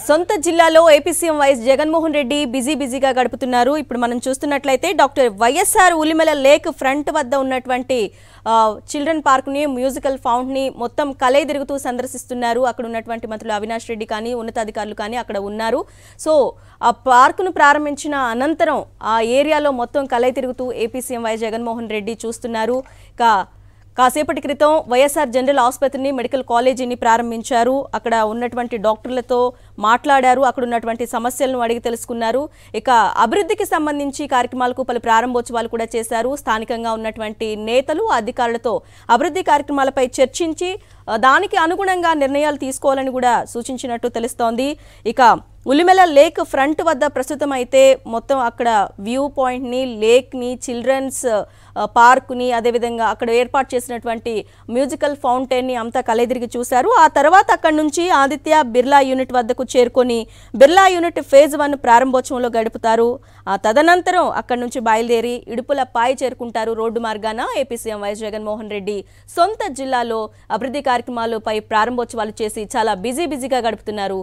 సొంత జిల్లాలో AP CM YS Jaganmohan Reddy busy బిజీగా గడుపుతున్నారు ఇప్పుడు మనం చూస్తున్నట్లయితే doctor YSR Ulimella lake front వద్ద ఉన్నటువంటి ఆ, చిల్డ్రన్ పార్క్ని మ్యూజికల్ ఫౌంట్ని మొత్తం కలే తిరుగుతూ సందర్శిస్తున్నారు అక్కడ ఉన్నటువంటి మంత్రులు అవినాష్ రెడ్డి కానీ ఉన్నతాధికారులు కానీ అక్కడ ఉన్నారు సో ఆ పార్కును ప్రారంభించిన అనంతరం ఆ ఏరియాలో మొత్తం కలే తిరుగుతూ AP CM YS Jaganmohan Reddy చూస్తున్నారు ఇక కాసేపటి క్రితం వైఎస్ఆర్ జనరల్ ఆసుపత్రిని మెడికల్ కాలేజీని ప్రారంభించారు అక్కడ ఉన్నటువంటి డాక్టర్లతో మాట్లాడారు అక్కడ ఉన్నటువంటి సమస్యలను అడిగి తెలుసుకున్నారు ఇక అభివృద్ధికి సంబంధించి కార్యక్రమాలకు పలు ప్రారంభోత్సవాలు కూడా చేశారు స్థానికంగా ఉన్నటువంటి నేతలు అధికారులతో అభివృద్ధి కార్యక్రమాలపై చర్చించి ఆ, దానికి అనుగుణంగా నిర్ణయాలు తీసుకోవాలని కూడా సూచించినట్టు తెలుస్తోంది ఇక ఉలిమెల లేక్ ఫ్రంట్ వద్ద ప్రస్తుతం అయితే మొత్తం అక్కడ వ్యూ పాయింట్ని లేక్ని చిల్డ్రన్స్ ఆ, పార్కుని అదేవిధంగా అక్కడ ఏర్పాటు చేసినటువంటి మ్యూజికల్ ఫౌంటైన్ని అంతా కలెదిరిగి చూశారు ఆ తర్వాత అక్కడి నుంచి ఆదిత్య బిర్లా యూనిట్ వద్దకు చేరుకొని బిర్లా యూనిట్ ఫేజ్ వన్ ప్రారంభోత్సవంలో గడుపుతారు ఆ తదనంతరం అక్కడి నుంచి బయలుదేరి ఇడుపుల పాయి చేరుకుంటారు రోడ్డు మార్గాన AP CM YS Jaganmohan Reddy సొంత జిల్లాలో అభివృద్ధి కార్యక్రమాలపై ప్రారంభోత్సవాలు చేసి చాలా బిజీ బిజీగా గడుపుతున్నారు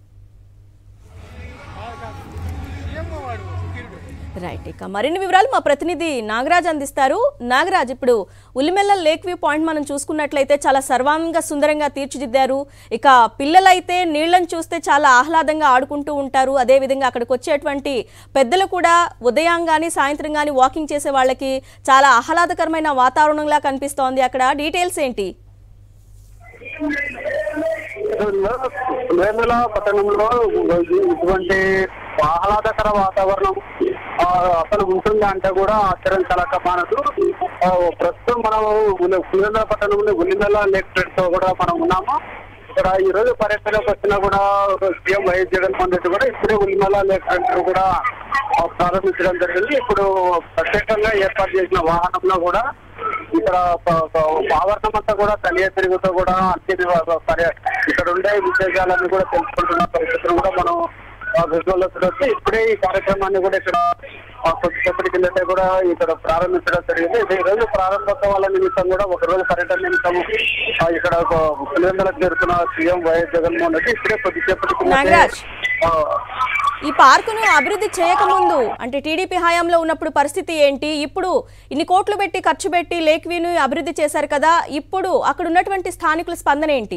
రైట్ ఇక మరిన్ని వివరాలు మా ప్రతినిధి నాగరాజ్ అందిస్తారు నాగరాజ్ ఇప్పుడు ఉలిమెల్ల లేక్ వ్యూ పాయింట్ మనం చూసుకున్నట్లయితే చాలా సర్వాంగ సుందరంగా తీర్చిదిద్దారు ఇక పిల్లలైతే నీళ్లను చూస్తే చాలా ఆహ్లాదంగా ఆడుకుంటూ ఉంటారు అదేవిధంగా అక్కడికి వచ్చేటువంటి పెద్దలు కూడా ఉదయం కానీ సాయంత్రం కానీ వాకింగ్ చేసే వాళ్ళకి చాలా ఆహ్లాదకరమైన వాతావరణంలా కనిపిస్తోంది అక్కడ డీటెయిల్స్ ఏంటి వేముల పట్టణంలో ఇటువంటి ఆహ్లాదకర వాతావరణం ఆ, అసలు ఉంటుంది అంటే కూడా ఆశ్చర్యం కలక మానదు ఆ, ప్రస్తుతం మనం పులివెందుల పట్టణంలో ఉల్లిమెల్ల లేక్ ఫ్రంట్ తో కూడా మనం ఉన్నాము ఇక్కడ ఈ రోజు పర్యటనకు వచ్చినా కూడా సీఎం వైఎస్ జగన్మోహన్ రెడ్డి కూడా ఇప్పుడే ఉల్లిమెల్ల లేక్ ఫ్రంట్ కూడా ఆ, ప్రారంభించడం జరిగింది ఇప్పుడు ప్రత్యేకంగా ఏర్పాటు చేసిన వాహనంలో కూడా ఇక్కడ ప- ప- ఆవరణం అంతా కూడా కలియ తిరుగుతూ కూడా అన్ని వ- పర్య- ఇక్కడ ఉండే విశేషాలన్నీ కూడా తెలుసుకుంటున్న పరిస్థితులు కూడా మనం విజువల్ చూడొచ్చు ఇప్పుడే ఈ కార్యక్రమాన్ని కూడా ఇక్కడ ఆ, కొద్దిసేపటి కిందటే కూడా ఇక్కడ ప్రారంభించడం జరిగింది ఇది ఈ రోజు ప్రారంభోత్సవాల నిమిత్తం కూడా ఒక రోజు పర్యటన నిమిత్తం ఆ, ఇక్కడ ఒక పులివెందులకు చేరుతున్న సీఎం వైఎస్ జగన్మోహన్ రెడ్డి ఇప్పుడే కొద్దిసేపటి కిందటే నాగరాజ్. ఆ, ఈ పార్కును అభివృద్ధి చేయకముందు అంటే టీడీపీ హయాంలో ఉన్నప్పుడు పరిస్థితి ఏంటి ఇప్పుడు ఇన్ని కోట్లు పెట్టి ఖర్చు పెట్టి లేక్ వ్యూను అభివృద్ధి చేశారు కదా ఇప్పుడు అక్కడ ఉన్నటువంటి స్థానికుల స్పందన ఏంటి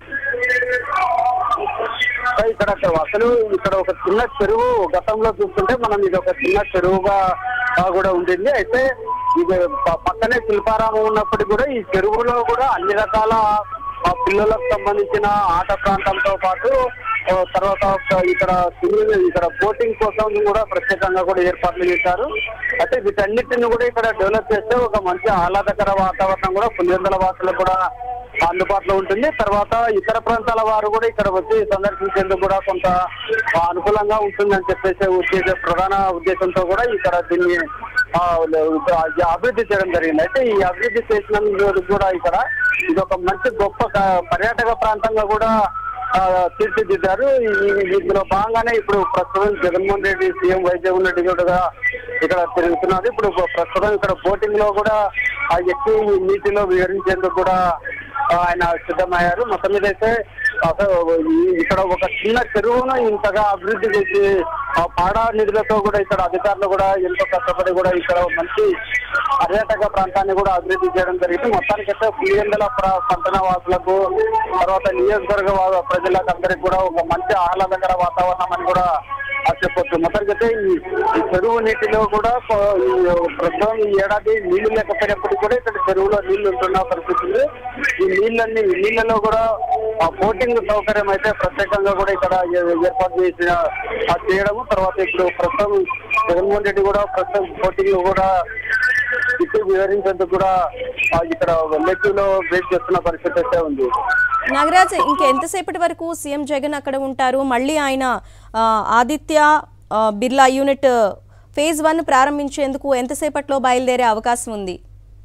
సో ఇక్కడ అసలు ఇక్కడ ఒక చిన్న చెరువు గతంలో చూస్తుంటే మనం ఇది ఒక చిన్న చెరువుగా ఆ, కూడా ఉంటుంది అయితే ఇది ప- పక్కనే శిల్పారామం ఉన్నప్పటికీ కూడా ఈ చెరువులో కూడా అన్ని రకాల ఆ, పిల్లలకు సంబంధించిన ఆట ప్రాంతంతో పాటు ఆ, తర్వాత ఒక ఇక్కడ స్విమ్మింగ్ ఇక్కడ బోటింగ్ కోసం కూడా ప్రత్యేకంగా కూడా ఏర్పాట్లు చేశారు అయితే వీటన్నిటిని కూడా ఇక్కడ డెవలప్ చేస్తే ఒక మంచి ఆహ్లాదకర వాతావరణం కూడా పులివెందుల వాసులకు కూడా అందుబాటులో ఉంటుంది తర్వాత ఇతర ప్రాంతాల వారు కూడా ఇక్కడ వచ్చి సందర్శించేందుకు కూడా కొంత అనుకూలంగా ఉంటుందని చెప్పేసి ఉద్దేశ ప్రధాన ఉద్దేశంతో కూడా ఇక్కడ దీన్ని ఆ, ఈ అభివృద్ధి చేయడం జరిగింది అయితే ఈ అభివృద్ధి చేసినందుకు కూడా ఇక్కడ ఇది ఒక మంచి గొప్ప క- పర్యాటక ప్రాంతంగా కూడా ఆ, తీర్చిదిద్దారు ఈ- ఇందులో భాగంగానే ఇప్పుడు ప్రస్తుతం జగన్మోహన్ రెడ్డి సీఎం వైఎస్ జగన్ రెడ్డి కూడా ఇక్కడ తిరుగుతున్నారు ఇప్పుడు ప్రస్తుతం ఇక్కడ బోటింగ్ లో కూడా ఆ ఎక్కి నీటిలో వివరించేందుకు కూడా ఆ, ఆయన సిద్ధమయ్యారు మొత్తం మీద అయితే అసలు ఈ- ఇక్కడ ఒక చిన్న చెరువును ఇంతగా అభివృద్ధి చేసి ఆ పాడా నిధులతో కూడా ఇక్కడ అధికారులు కూడా ఎంతో కష్టపడి కూడా ఇక్కడ మంచి పర్యాటక ప్రాంతాన్ని కూడా అభివృద్ధి చేయడం జరిగింది మొత్తానికైతే పులివెందుల ప్ర- పట్టణ వాసులకు తర్వాత నియోజకవర్గ వా- ప్రజలకు అందరికి కూడా ఒక మంచి ఆహ్లాదకర వాతావరణం అని కూడా ఆ చెప్పొచ్చు మొత్తానికైతే ఈ ఈ చెరువు నీటిలో కూడా కొ- ఈ ప్రస్తుతం ఈ ఏడాది నీళ్లు లేకపోయినప్పటికీ కూడా ఇక్కడ చెరువులో నీళ్లు ఉంటున్న పరిస్థితి ఉంది ఈ నీళ్ళన్ని ఈ నీళ్ళలో కూడా ఆ బోటింగ్ సౌకర్యం అయితే ప్రత్యేకంగా కూడా ఇక్కడ ఏ- ఏర్పాటు చేసిన ఆ చేయడము తర్వాత ఇప్పుడు ప్రస్తుతం జగన్మోహన్ రెడ్డి కూడా ప్రస్తుతం బోటింగ్ కూడా ఇటు వివరించేందుకు కూడా ఆ ఇక్కడ లెక్కలో వెయిట్ చేస్తున్న పరిస్థితి అయితే ఉంది నాగరాజ్ ఇంకెంతసేపటి వరకు సీఎం జగన్ అక్కడ ఉంటారు మళ్ళీ ఆయన ఆ, ఆదిత్య ఆ, బిర్లా యూనిట్ ఫేజ్ వన్ ప్రారంభించేందుకు ఎంతసేపట్లో బయలుదేరే అవకాశం ఉంది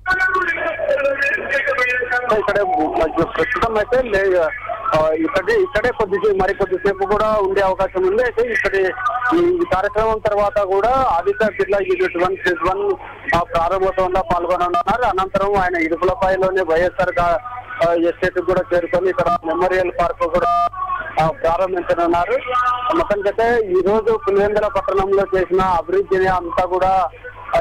సో ఇక్కడ మధ్య ప్రస్తుతం అయితే లే- ఆ, ఇక్కడే ఇక్కడే కొద్దిసేపు మరి కొద్దిసేపు కూడా ఉండే అవకాశం ఉంది అయితే ఇక్కడ ఈ కార్యక్రమం తర్వాత కూడా Aditya Birla unit one phase one ప్రారంభోత్సవంలో పాల్గొననున్నారు అనంతరం ఆయన ఇడుపులపాయలోని వైఎస్ఆర్ గా- ఎస్టేట్ కూడా చేరుకొని ఇక్కడ మెమోరియల్ పార్క్ కూడా ఆ, ప్రారంభించనున్నారు మొత్తానికైతే ఈ రోజు పులివెందుల పట్టణంలో చేసిన అభివృద్ధిని అంతా కూడా ఆ,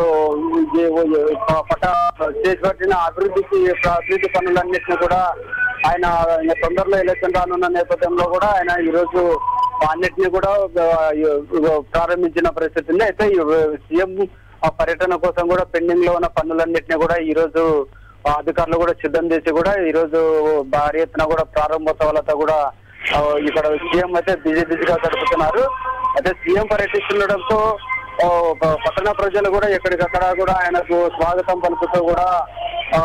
ఈరోజు పట్ట చేపట్టిన అభివృద్ధికి అభివృద్ధి పనులన్నింటినీ కూడా ఆయన ఆయన తొందరలో ఎలక్షన్ రానున్న నేపథ్యంలో కూడా ఆయన ఈ రోజు అన్నిటిని కూడా ఆ, ప్రారంభించిన పరిస్థితి ఉంది అయితే ఈ సీఎం ఆ పర్యటన కోసం కూడా పెండింగ్ లో ఉన్న పనులన్నింటినీ కూడా ఈ రోజు ఆ, అధికారులు కూడా సిద్ధం చేసి కూడా ఈ రోజు భారీ ఎత్తున కూడా ప్రారంభోత్సవాలతో కూడా ఆ, ఇక్కడ సీఎం అయితే బిజీ బిజీగా గడుపుతున్నారు అయితే సీఎం పర్యటిస్తుండడంతో ఆ, ప- పట్టణ ప్రజలు కూడా ఎక్కడికక్కడ కూడా ఆయనకు స్వాగతం పలుకుతూ కూడా ఆ,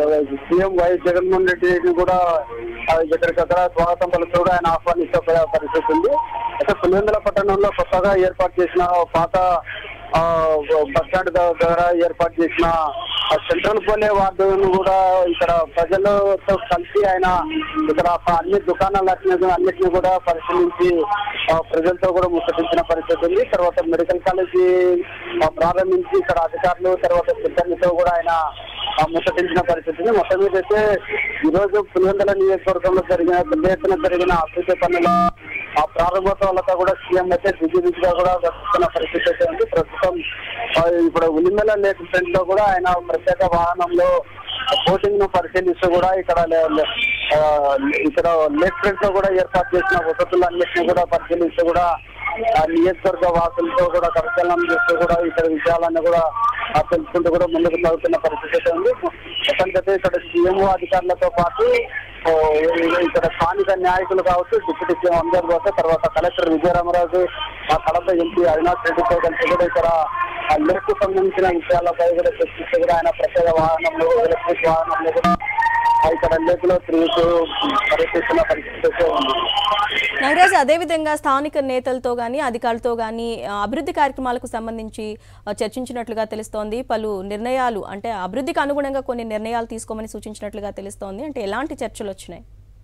సీఎం వైఎస్ జగన్మోహన్ రెడ్డిని కూడా ఆ, ఎక్కడికక్కడ స్వాగతం పలుకుతూ కూడా ఆయన ఆహ్వానించే ప- పరిస్థితి ఉంది అయితే పులివెందుల పట్టణంలో కొత్తగా ఏర్పాటు చేసిన పాత ఆ, బస్ స్టాండ్ దగ్గర ఏర్పాటు చేసిన ఆ సెంట్రల్ పోలే వార్డును కూడా ఇక్కడ ప్రజలతో కలిసి ఆయన ఇక్కడ అన్ని దుకాణాలు అన్నిటిని అన్నిటిని కూడా పరిశీలించి ఆ, ప్రజలతో కూడా ముచ్చటించిన పరిస్థితి ఉంది తర్వాత మెడికల్ కాలేజీ ఆ, ప్రారంభించి ఇక్కడ అధికారులు తర్వాత సిబ్బందితో కూడా ఆయన ఆ, ముచ్చటించిన పరిస్థితి ఉంది మొత్తం మీద అయితే ఈ రోజు పులివెందుల నియోజకవర్గంలో జరిగిన పెద్ద ఎత్తున జరిగిన అభివృద్ధి పనుల ఆ ప్రారంభోత్సవాలతో కూడా సీఎం అయితే బిజీ బిజీగా కూడా వస్తున్న పరిస్థితి అయితే ఉంది ప్రస్తుతం ఆ, ఇప్పుడు ఉలిమెల లేక్ ఫ్రంట్ లో కూడా ఆయన ప్రత్యేక వాహనంలో బోటింగ్ ను పరిశీలిస్తూ కూడా ఇక్కడ లే- లే- ఆ, ఇక్కడ లేక్ ఫ్రంట్ లో కూడా ఏర్పాటు చేసిన వసతులన్నింటినీ కూడా పరిశీలిస్తూ కూడా ఆ నియోజకవర్గ వాసులతో కూడా పరిశీలన చేస్తూ కూడా ఇక్కడ విషయాలన్నీ కూడా ఆ, తెలుసుకుంటూ కూడా ముందుకు సాగుతున్న పరిస్థితి అయితే ఉంది మొత్తానికైతే ఇక్కడ సీఎం అధికారులతో పాటు ఓ, ఇక్కడ స్థానిక నాయకులు కావచ్చు డిప్యూటీ సీఎం అందరు కావచ్చు తర్వాత కలెక్టర్ విజయరామరాజు ఆ కడప ఎంపీ అవినాష్ రెడ్డితో కలిసి కూడా ఇక్కడ ఆ లేకు సంబంధించిన విషయాలపై కూడా చర్చిస్తూ కూడా ఆయన ప్రత్యేక వాహనంలో ఎలక్ట్రిక్ వాహనంలో కూడా ఆ ఇక్కడ లేకులో తిరుగుతూ పర్యటిస్తున్న పరిస్థితి అయితే ఉంది నాగరాజు అదేవిధంగా స్థానిక నేతలతో కానీ అధికారులతో కానీ అభివృద్ధి కార్యక్రమాలకు సంబంధించి ఆ, చర్చించినట్లుగా తెలుస్తోంది పలు నిర్ణయాలు అంటే అభివృద్ధికి అనుగుణంగా కొన్ని నిర్ణయాలు తీసుకోమని సూచించినట్లుగా తెలుస్తోంది అంటే ఎలాంటి చర్చలు వచ్చినాయి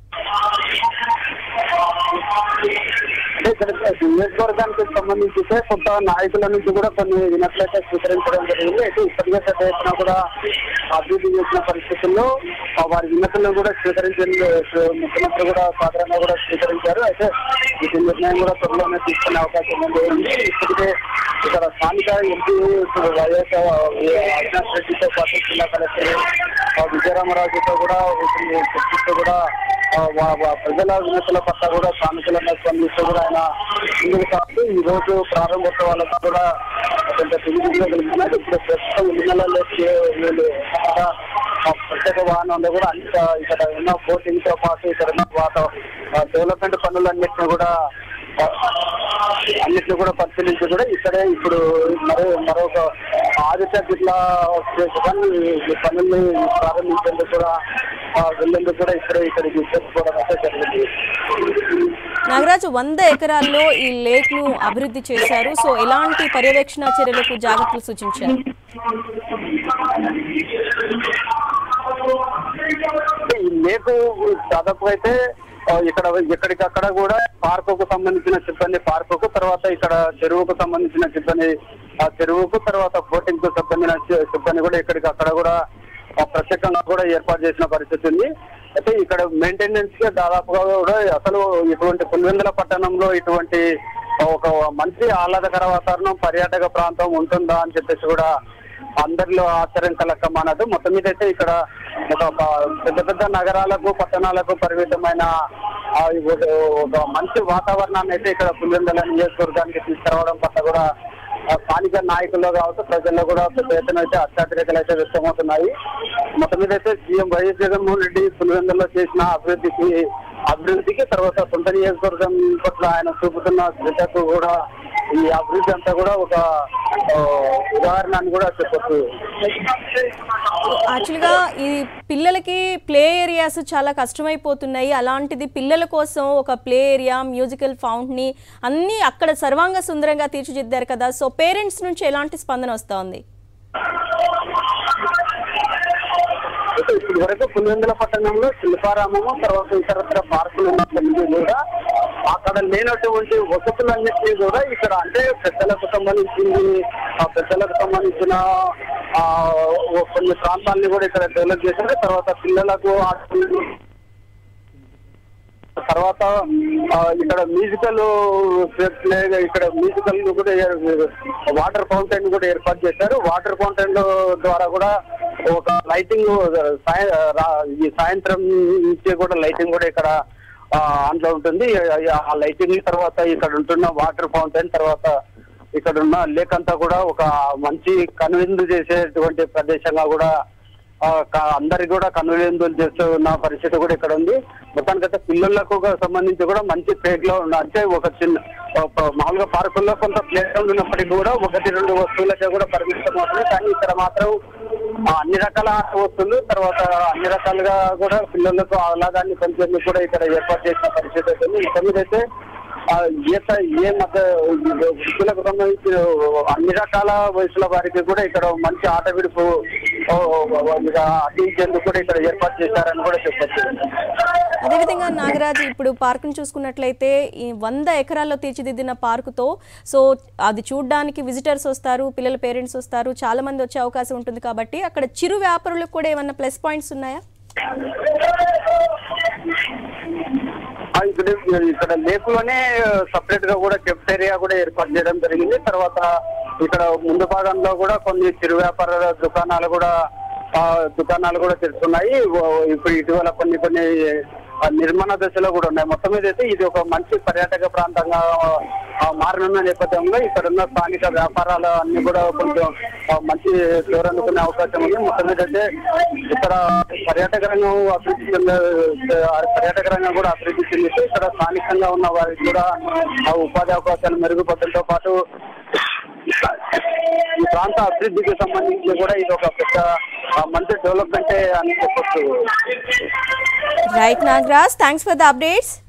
అంటే ఇక్కడ నియోజకవర్గానికి సంబంధించి అయితే కొంత నాయకుల నుంచి కూడా కొన్ని వినట్లయితే స్వీకరించడం జరిగింది అయితే ఇప్పటికే పెద్ద ఎత్తున కూడా అభివృద్ధి చేసిన పరిస్థితుల్లో ఆ వారి విన్నతులను కూడా స్వీకరించి ముఖ్యమంత్రి కూడా సాధారణంగా కూడా స్వీకరించారు అయితే వీటి నిర్ణయం కూడా త్వరలోనే తీసుకునే అవకాశం ఉంది ఇప్పటికే ఇక్కడ స్థానిక ఎంపీ వైఎస్ అవినాష్ రెడ్డితో పాటు జిల్లా కలెక్టర్ ఆ, విజయరామరాజుతో కూడా వీటిని చర్చిస్తూ కూడా ఆ, వా- వా- ప్రజల వినతుల పట్ల కూడా సానుకూలంగా స్పందిస్తూ కూడా ఆయన ముందుకు సాగుతూ ఈ రోజు ప్రారంభోత్సవాలకు కూడా కొంత తెలియజేయగలుగుతున్నారు ఇప్పుడు ప్రస్తుతం ఇళ్లలోకి వీళ్ళు కూడా ఆ ప్రత్యేక వాహనంలో కూడా అన్ని ఇక్కడ ఉన్న బోటింగ్ తో పాటు ఇక్కడ ఉన్న వాత డెవలప్మెంట్ పనులన్నింటినీ కూడా ఆ, అన్నిటిని కూడా పరిశీలించి కూడా ఇక్కడే ఇప్పుడు మరో మరొక ఆదిత్య జిల్లా పనులు ఈ పనుల్ని ప్రారంభించేందుకు కూడా ఆ, వెళ్ళేందుకు కూడా ఇక్కడే ఇక్కడికి చేసుకోవడం అయితే జరిగింది నాగరాజు వంద ఎకరాల్లో ఈ లేక్ ను అభివృద్ధి చేశారు సో ఎలాంటి పర్యవేక్షణ చర్యలకు జాగ్రత్తలు సూచించారు అంటే ఈ లేకు దాదాపు అయితే ఆ, ఇక్కడ ఎక్కడికక్కడ కూడా పార్కుకు సంబంధించిన సిబ్బంది పార్కుకు తర్వాత ఇక్కడ చెరువుకు సంబంధించిన సిబ్బంది ఆ చెరువుకు తర్వాత బోటింగ్ కు సంబంధించిన సి- సిబ్బంది కూడా ఎక్కడికక్కడ కూడా ఆ, ప్రత్యేకంగా కూడా ఏర్పాటు చేసిన పరిస్థితి ఉంది అయితే ఇక్కడ మెయింటెనెన్స్ కి దాదాపుగా కూడా అసలు ఇటువంటి పులివెందుల పట్టణంలో ఇటువంటి ఒక మంచి ఆహ్లాదకర వాతావరణం పర్యాటక ప్రాంతం ఉంటుందా అని చెప్పేసి కూడా అందరిలో ఆశ్చర్యం కలక్కమానదు మొత్తం మీద అయితే ఇక్కడ ఒక ఒక పెద్ద పెద్ద నగరాలకు పట్టణాలకు పరిమితమైన ఆ ఒక ఒక మంచి వాతావరణాన్ని అయితే ఇక్కడ పులివెందుల నియోజకవర్గానికి తీసుకురావడం పట్ల కూడా ఆ స్థానిక నాయకుల్లో కావచ్చు ప్రజల్లో కూడా పెద్ద ఎత్తున అయితే అత్యాధికలు అయితే వ్యక్తమవుతున్నాయి మొత్తం మీద అయితే సీఎం వైఎస్ జగన్మోహన్ రెడ్డి పులివెందుల్లో చేసిన అభివృద్ధికి అభివృద్ధికి తర్వాత సొంత నియోజకవర్గం పట్ల ఆయన చూపుతున్న శ్రద్ధకు కూడా ఈ అభివృద్ధి అంతా కూడా ఒక ఆ, ఉదాహరణ అని కూడా చెప్పొచ్చు యాక్చువల్గా ఈ పిల్లలకి ప్లే ఏరియాస్ చాలా కష్టమైపోతున్నాయి అలాంటిది పిల్లల కోసం ఒక ప్లే ఏరియా మ్యూజికల్ ఫౌంట్ని అన్నీ అక్కడ సర్వాంగ సుందరంగా తీర్చిదిద్దారు కదా సో పేరెంట్స్ నుంచి ఎలాంటి స్పందన వస్తోంది అయితే ఇప్పటి వరకు పులివెందుల పట్టణంలో శిల్పారామము తర్వాత ఇతరత్ర పార్కులు ఉన్నప్పటికీ కూడా అక్కడ లేనటువంటి వసతులన్నింటినీ కూడా ఇక్కడ అంటే పెద్దలకు సంబంధించింది ఆ పెద్దలకు సంబంధించిన ఆ, ఓ కొన్ని ప్రాంతాలని కూడా ఇక్కడ డెవలప్ చేశారు తర్వాత పిల్లలకు ఆటలు తర్వాత ఆ, ఇక్కడ మ్యూజికల్ ప్లే ఇక్కడ మ్యూజికల్ కూడా ఏ- వాటర్ ఫౌంటైన్ కూడా ఏర్పాటు చేశారు వాటర్ ఫౌంటైన్ ద్వారా కూడా ఒక లైటింగ్ సాయ రా- ఈ సాయంత్రం నుంచి కూడా లైటింగ్ కూడా ఇక్కడ ఆ, అందులో ఉంటుంది ఆ లైటింగ్ తర్వాత ఇక్కడ ఉంటున్న వాటర్ ఫౌంటైన్ తర్వాత ఇక్కడ ఉన్న లేక్ అంతా కూడా ఒక మంచి కనువిందు చేసేటువంటి ప్రదేశంగా కూడా ఆ, క- అందరికి కూడా కనువిందులు చేస్తున్న పరిస్థితి కూడా ఇక్కడ ఉంది మొత్తానికైతే పిల్లలకు కూడా సంబంధించి కూడా మంచి ప్లే గ్రౌండ్ అంటే ఒక చిన్న ఒక మామూలుగా పార్కుల్లో కొంత ప్లే గ్రౌండ్ ఉన్నప్పటికీ కూడా ఒకటి రెండు వస్తువులకే కూడా పరిమితం అవుతుంది కానీ ఇక్కడ మాత్రం ఆ, అన్ని రకాల ఆట వస్తువులు తర్వాత అన్ని రకాలుగా కూడా పిల్లలకు ఆహ్లాదాన్ని పెంచేందుకు కూడా ఇక్కడ ఏర్పాటు చేసిన పరిస్థితి అయితే ఉంది మొత్తం మీద అయితే ఆ, ఏ స- ఏ మధ్య వృత్తులకు సంబంధించి అన్ని రకాల వయసుల వారికి కూడా ఇక్కడ మంచి ఆట విడుపు ఓ, ఇక అందించేందుకు కూడా ఇక్కడ ఏర్పాటు చేశారని కూడా చెప్పచ్చు అదేవిధంగా నాగరాజ్ ఇప్పుడు పార్కును చూసుకున్నట్లయితే ఈ వంద ఎకరాల్లో తీర్చిదిద్దిన పార్కుతో సో అది చూడడానికి విజిటర్స్ వస్తారు పిల్లల పేరెంట్స్ వస్తారు చాలా మంది వచ్చే అవకాశం ఉంటుంది కాబట్టి అక్కడ చిరు వ్యాపారులకు కూడా ఏమన్నా ప్లస్ పాయింట్స్ ఉన్నాయా ఆ, ఇక్కడ ఇక్కడ లేకులోనే సపరేట్ గా కూడా కెఫ్టేరియా కూడా ఏర్పాటు చేయడం జరిగింది తర్వాత ఇక్కడ ముందు భాగంలో కూడా కొన్ని చిరు వ్యాపార దుకాణాలు కూడా ఆ, దుకాణాలు కూడా తెరుస్తున్నాయి ఓ- ఇప్పుడు ఇటీవల కొన్ని కొన్ని ఆ, నిర్మాణ దశలో కూడా ఉన్నాయి మొత్తం మీద అయితే ఇది ఒక మంచి పర్యాటక ప్రాంతంగా ఆ, మారనున్న నేపథ్యంలో ఇక్కడ ఉన్న స్థానిక వ్యాపారాలు అన్ని కూడా కొంచెం ఆ, మంచి పేరు అందుకునే అవకాశం ఉంది మొత్తం మీద అయితే ఇక్కడ పర్యాటక రంగం అభివృద్ధి చెంద ఆ, పర్యాటక రంగం కూడా అభివృద్ధి చెందితే ఇక్కడ స్థానికంగా ఉన్న వారికి కూడా ఆ ఉపాధి అవకాశాలు మెరుగుపడటంతో పాటు ఈ ప్రాంత అభివృద్ధికి సంబంధించి కూడా ఇది ఒక పెద్ద ఆ, మంచి డెవలప్మెంటే అని చెప్పొచ్చు right Nagaraj thanks for the updates